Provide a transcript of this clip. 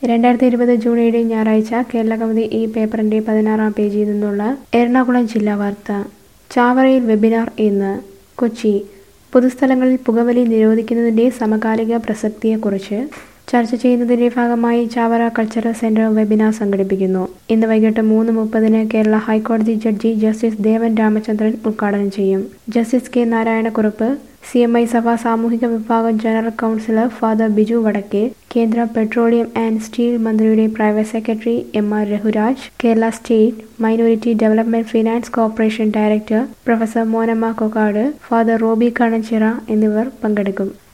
രണ്ടായിരത്തി ഇരുപത് ജൂൺ ഏഴ് ഞായറാഴ്ച കേരളകൗമുദി ഈ പേപ്പറിന്റെ പതിനാറാം പേജിൽ നിന്നുള്ള എറണാകുളം ജില്ലാ വാർത്ത ചാവറയിൽ വെബിനാർ ഇന്ന് കൊച്ചി പൊതുസ്ഥലങ്ങളിൽ പുകവലി നിരോധിക്കുന്നതിന്റെ സമകാലിക പ്രസക്തിയെക്കുറിച്ച് ചർച്ച ചെയ്യുന്നതിന്റെ ഭാഗമായി ചാവറ കൾച്ചറൽ സെന്റർ വെബിനാർ സംഘടിപ്പിക്കുന്നു ഇന്ന് വൈകിട്ട് മൂന്ന് മുപ്പതിന് കേരള ഹൈക്കോടതി ജഡ്ജി ജസ്റ്റിസ് ദേവൻ രാമചന്ദ്രൻ ഉദ്ഘാടനം ചെയ്യും justice K Narayanakurup C M I സഭ സാമൂഹിക വിഭാഗം general councillor father Biju Vadakke കേന്ദ്ര പെട്രോളിയം ആൻഡ് സ്റ്റീൽ മന്ത്രിയുടെ private secretary M R Raghuraj Kerala state minority development finance corporation director professor Monamma Kokkad father Robi Kanachira എന്നിവർ പങ്കെടുക്കും